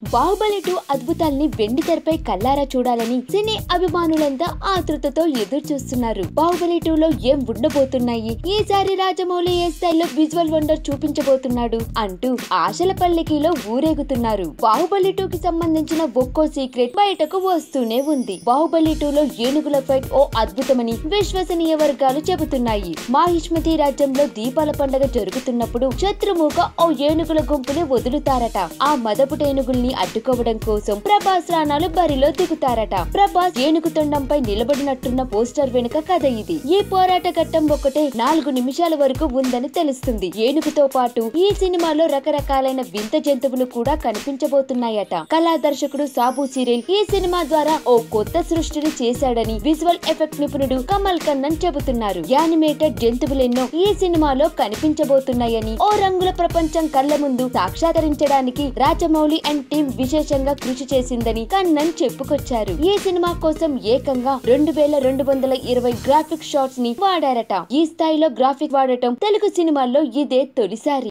Baahubali two అద్భుతాల్ని వెండి తెరపై కల్లారా చూడాలని సినీ అభిమానులంతా ఆతృతతో ఎదురు చూస్తున్నారు బాహుబలి టూ లో ఏం ఉండబోతున్నాయి ఈసారి రాజమౌళి ఏ స్థాయిలో విజువల్ వండర్ చూపించబోతున్నాడు అంటూ ఆశల పల్లకిలో ఊరేగుతున్నారు బాహుబలి టూ కి సంబంధించిన ఒక్కో సీక్రెట్ బయటకు వస్తూనే ఉంది బాహుబలి టూ లో ఏనుగుల ఫైట్ ఓ అద్భుతమని విశ్వసనీయ వర్గాలు చెబుతున్నాయి మాహిష్మతి రాజ్యంలో దీపాల పండగ జరుగుతున్నప్పుడు శత్రుముఖ ఓ ఏనుగుల గుంపుని వదులుతారట ఆ మదపుట ఏనుగుల్ని అడ్డుకోవడం కోసం ప్రభాస్ రాణాలు బరిలో దిగుతారట ప్రభాస్ ఏనుగు తొండంపై నిలబడినట్టున్న పోస్టర్ వెనుక కథ ఇది ఈ పోరాట ఘట్టం ఒకటే నాలుగు నిమిషాల వరకు ఉందని తెలుస్తుంది ఏనుగుతో పాటు ఈ సినిమాలో రకరకాలైన వింత జంతువులు కూడా కనిపించబోతున్నాయట కళా దర్శకుడు సాబు సీరియల్ ఈ సినిమా ద్వారా ఓ కొత్త సృష్టిని చేశాడని విజువల్ ఎఫెక్ట్ నిపుణుడు కమల్ కన్నన్ చెబుతున్నారు యానిమేటెడ్ జంతువులెన్నో ఈ సినిమాలో కనిపించబోతున్నాయని ఓ రంగుల ప్రపంచం కళ్ళ ముందు సాక్షాత్కరించడానికి రాజమౌళి అండ్ టీం విశేషంగా కృషి చేసిందని కన్నన్ చెప్పుకొచ్చారు ఈ సినిమా కోసం ఏకంగా రెండు వేల రెండు వందల ఇరవై గ్రాఫిక్ షాట్స్ ని వాడారట ఈ స్థాయిలో గ్రాఫిక్ వాడటం తెలుగు సినిమాల్లో ఇదే తొలిసారి